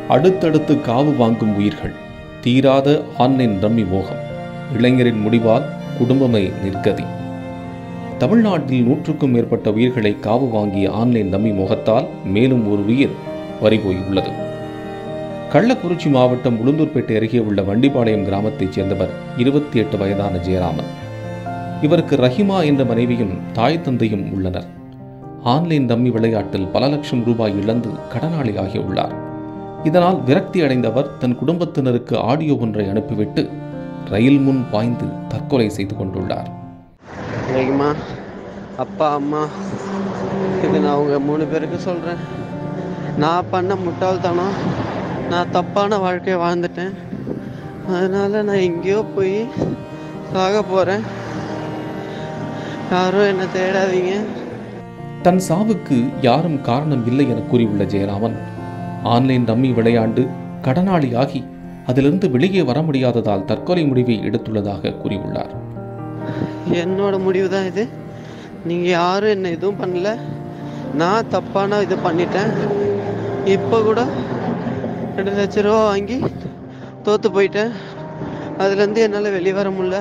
அடுத்தடுத்து காவு வாங்கும் உயிர்கள் தீராத ஆன்லைன் ரம்மி மோகம் இளைஞரின் முடிவால் குடும்பமே நிர்கதி தமிழ்நாட்டில் நூற்றுக்கும் மேற்பட்ட உயிர்களை காவு வாங்கிய ஆன்லைன் ரம்மி மோகத்தால் மேலும் ஒரு உயிர் பறிபோயுள்ளது கள்ளக்குறிச்சி மாவட்டம் உளுந்தூர்பேட்டை அருகே உள்ள வண்டிப்பாளையம் கிராமத்தைச் சேர்ந்தவர் இருபத்தி எட்டு வயதான ஜெயராமன் இவருக்கு ரஹிமா என்ற மனைவியும் தாய் தந்தையும் உள்ளனர் ஆன்லைன் ரம்மி விளையாட்டில் பல லட்சம் ரூபாய் இழந்து கடனாளியாகியுள்ளார் இதனால் விரக்தி அடைந்தவர் தன் குடும்பத்தினருக்கு ஆடியோ ஒன்றை அனுப்பிவிட்டு ரயில் முன் பாய்ந்து தற்கொலை செய்து கொண்டுள்ளார் ரஹிமா அப்பா அம்மா இது நான் அவங்க மூணு பேருக்கு சொல்கிறேன் நான் பண்ண முட்டாள்தனம் நான் தப்பான வாழ்க்கையை வாழ்ந்துட்டேன் அதனால் நான் எங்கேயோ போய் சாக போகிறேன் யாரும் என்னை தேடாதீங்க தன் சாவுக்கு யாரும் காரணம் இல்லை என கூறியுள்ள ஜெயராமன் ஆன்லைன் ரம்மி விளையாண்டு கடனாளியாகி அதிலிருந்து வெளியே வர முடியாததால் தற்கொலை முடிவை எடுத்துள்ளதாக கூறியுள்ளார் என்னோட முடிவு தான் இது நீங்கள் யாரும் என்னை எதுவும் பண்ணல நான் தப்பான இது பண்ணிட்டேன் இப்போ கூட ரெண்டு லட்ச ரூபா வாங்கி தோற்று போயிட்டேன் அதுலேருந்து என்னால் வெளியே வர முடியல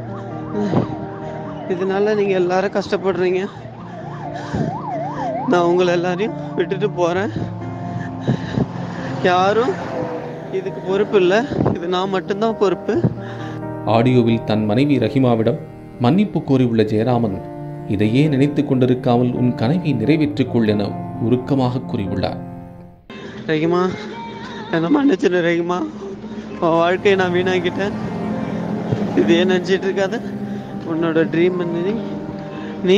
இதனால நீங்கள் எல்லாரும் கஷ்டப்படுறீங்க நான் உங்களை எல்லாரையும் விட்டுட்டு போகிறேன் யாரும் இதுக்கு பொறுப்பு இல்லை இது நான் மட்டும்தான் பொறுப்பு ஆடியோவில் தன் மனைவி ரஹிமாவிடம் மன்னிப்பு கோரியுள்ள ஜெயராமன் இதையே நினைத்துக் கொண்டிருக்காமல் உன் கனவை நிறைவேற்றிக் கொள் என உருக்கமாக கூறியுள்ளார் ரஹிமா என்ன மன்னிச்சிடு ரஹிமா உன் வாழ்க்கையை நான் வீணாக்கிட்டேன் இது ஏன் நினச்சிட்டு இருக்காத உன்னோட ட்ரீம் நீ நீ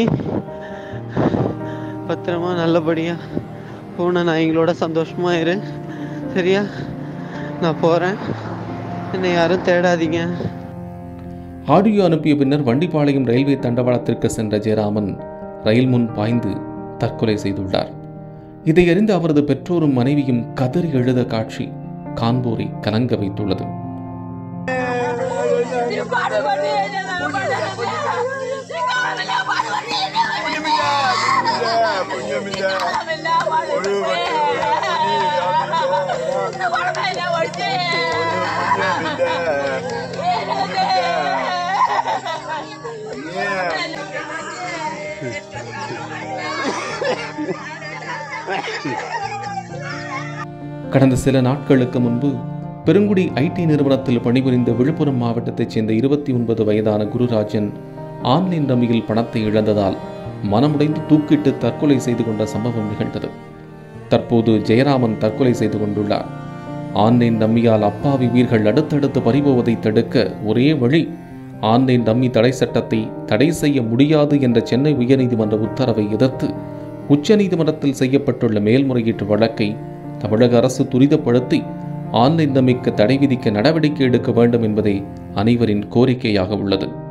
பத்திரமா நல்லபடியா பூனை நாய்களோட சந்தோஷமா இரு சரியா நான் போகிறேன் என்னை யாரும் தேடாதீங்க ஆடியோ அனுப்பிய பின்னர் வண்டிப்பாளையம் ரயில்வே தண்டவாளத்திற்கு சென்ற ஜெயராமன் ரயில் முன் பாய்ந்து தற்கொலை செய்துள்ளார் இதை அறிந்த அவரது பெற்றோரும் மனைவியும் கதறி எழுத காட்சி காண்போரை கலங்க வைத்துள்ளது கடந்த சில நாட்களுக்கு முன்பு பெருங்குடி ஐடி நிறுவனத்தில் பணிபுரிந்த விழுப்புரம் மாவட்டத்தைச் சேர்ந்த இருபத்தி ஒன்பது வயதான குருராஜன் ஆன்லைன் ரம்மியில் பணத்தை இழந்ததால் மனமுடைந்து தூக்கிட்டு தற்கொலை செய்து கொண்ட சம்பவம் நிகழ்ந்தது தற்போது ஜெயராமன் தற்கொலை செய்து கொண்டுள்ளார் ஆன்லைன் ரம்மியால் அப்பாவி உயிர்கள் அடுத்தடுத்து பறிபோவதை தடுக்க ஒரே வழி ஆன்லைன் ரம்மி தடை சட்டத்தை தடை செய்ய முடியாது என்ற சென்னை உயர்நீதிமன்ற உத்தரவை எதிர்த்து உச்சநீதிமன்றத்தில் செய்யப்பட்டுள்ள மேல்முறையீட்டு வழக்கை தமிழக அரசு துரிதப்படுத்தி ஆன்லைன் ரம்மிக்கு தடை விதிக்க நடவடிக்கை எடுக்க வேண்டும் என்பதே அனைவரின் கோரிக்கையாக உள்ளது